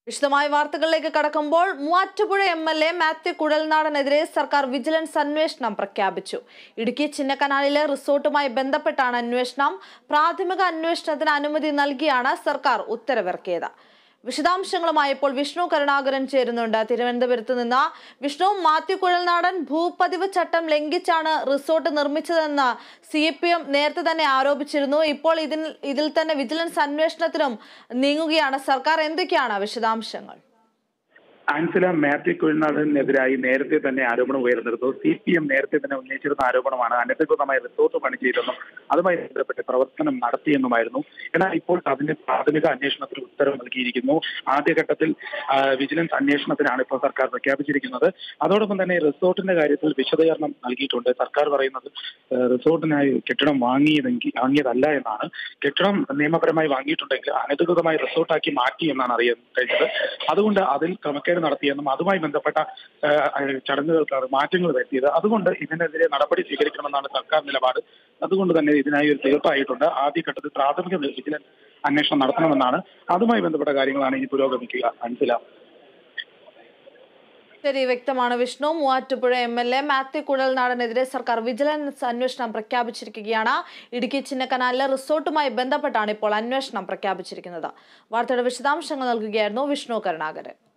വിശദമായ വാർത്തകളിലേക്ക് കടക്കുമ്പോൾ Muvattupuzha M L A Mathew കുഴൽനാടനെതിരെ സർക്കാർ വിജിലൻസ് അന്വേഷണം പ്രഖ്യാപിച്ചു ഇടുക്കി ചിന്നക്കനാലിലെ റിസോർട്ടുമായി ബന്ധപ്പെട്ടാണ് അന്വേഷണം പ്രാഥമിക അന്വേഷണത്തിന് അനുമതി നൽകിയാണ് സർക്കാർ ഉത്തരവിറക്കിയത് വിശദാംശങ്ങളുമായി ഇപ്പോൾ വിഷ്ണു കരുണാകരൻ ചേരുന്നുണ്ട് തിരുവനന്തപുരത്ത് നിന്ന് വിഷ്ണു മാത്യു കുഴൽനാടൻ ഭൂപതിവ് ചട്ടം ലംഘിച്ചാണ് റിസോർട്ട് നിർമ്മിച്ചതെന്ന് സി പി എം നേരത്തെ തന്നെ ആരോപിച്ചിരുന്നു ഇപ്പോൾ ഇതിൽ ഇതിൽ തന്നെ വിജിലൻസ് അന്വേഷണത്തിനും നീങ്ങുകയാണ് സർക്കാർ എന്തൊക്കെയാണ് വിശദാംശങ്ങൾ ആൻസില മാത്യു കുഴിനാടിനെതിരായി നേരത്തെ തന്നെ ആരോപണം ഉയർന്നിരുന്നു സി പി എം നേരത്തെ തന്നെ ഉന്നയിച്ചിരുന്ന ആരോപണമാണ് അനധികൃതമായി റിസോർട്ട് പണി ചെയ്തെന്നും അതുമായി ബന്ധപ്പെട്ട് പ്രവർത്തനം നടത്തിയെന്നുമായിരുന്നു എന്നാൽ ഇപ്പോൾ അതിന്റെ പ്രാഥമിക അന്വേഷണത്തിന് ഉത്തരവ് നൽകിയിരിക്കുന്നു ആദ്യഘട്ടത്തിൽ ആ, വിജിലൻസ് അന്വേഷണത്തിനാണ് ഇപ്പോൾ സർക്കാർ പ്രഖ്യാപിച്ചിരിക്കുന്നത് അതോടൊപ്പം തന്നെ റിസോർട്ടിന്റെ കാര്യത്തിൽ വിശദീകരണം നൽകിയിട്ടുണ്ട് സർക്കാർ പറയുന്നത് ആ, റിസോർട്ടിനായി കെട്ടിടം വാങ്ങിയതെങ്കിൽ വാങ്ങിയതല്ല എന്നാണ് കെട്ടിടം നിയമപരമായി വാങ്ങിയിട്ടുണ്ടെങ്കിൽ അനധികൃതമായി റിസോർട്ടാക്കി മാറ്റി എന്നാണ് അറിയാൻ കഴിഞ്ഞത് അതുകൊണ്ട് അതിൽ ക്രമക്കേട് നടത്തിയെന്നും അതുമായി ബന്ധപ്പെട്ട ആ, ആ, ചടങ്ങുകൾക്കാണ് മാറ്റങ്ങൾ വരുത്തിയത് അതുകൊണ്ട് ഇതിനെതിരെ നടപടി സ്വീകരിക്കണമെന്നാണ് സർക്കാർ നിലപാട് അതുകൊണ്ട് തന്നെ ഇതിനായി ഒരു തീർപ്പായിട്ടുണ്ട് ആദ്യഘട്ടത്തിൽ പ്രാഥമിക വിജിലൻസ് അന്വേഷണം നടത്തണമെന്നാണ് അതുമായി ബന്ധപ്പെട്ട കാര്യങ്ങളാണ് ഇനി പുരോഗമിക്കുക മനസ്സിലാവും ശരി വ്യക്തമാണ് Vishnu Muvattupuzha M L A Mathew കുഴൽനാടനെതിരെ സർക്കാർ വിജിലൻസ് അന്വേഷണം പ്രഖ്യാപിച്ചിരിക്കുകയാണ് ഇടുക്കി ചിന്നക്കനാലിലെ റിസോർട്ടുമായി ബന്ധപ്പെട്ടാണ് ഇപ്പോൾ അന്വേഷണം പ്രഖ്യാപിച്ചിരിക്കുന്നത് വാർത്തയുടെ വിശദാംശങ്ങൾ നൽകുകയായിരുന്നു വിഷ്ണു കരുണാകരൻ